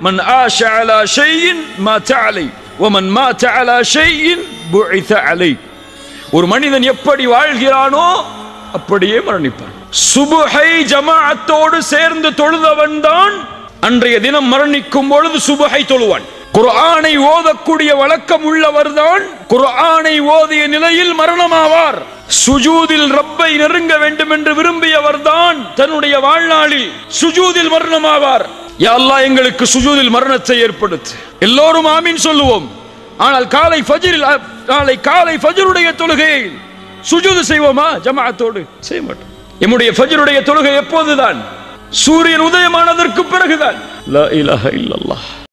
மன் ஆஷ அலா ஷையின் மாத அலை வமன் மாத அலா ஷையின் புஇத அலை ஒரு மனிதன் எப்படி வாழ்கிறானோ அப்படியே மரணிப்பான் சுபுஹை ஜமாஅத்தோடு சேர்ந்து தொழுதவன் தான் அன்றைய தினம் மரணிக்கும் பொழுது சுபுஹை தொழுவான் குர்ஆனை ஓதக்கூடிய வழக்கம் உள்ளவர்தான் குர்ஆனை ஓதிய நிலையில் மரணமாவார் சுஜூதில் ரப்பை நெருங்க வேண்டும் என்று விரும்பியவர்தான் தன்னுடைய வாழ்நாளில் சுஜூதில் மரணமாவார் யா அல்லாஹ் எங்களுக்கு சுஜூதில் மரணத்தை ஏற்படுத்து எல்லோரும் ஆமீன் சொல்லுவோம் ஆனால் காலை ஃபஜ்ரில் அ- நாளை காலை ஃபஜ்ருடைய தொழுகையை சுஜூது செய்வோமா ஜமாஅத்தோடு செய்ய மாட்டோம் எம்முடைய ஃபஜ்ருடைய தொழுகை எப்போதுதான் சூரியன் உதயமானதற்கு பிறகுதான் லா இலாஹ இல்லல்லாஹ்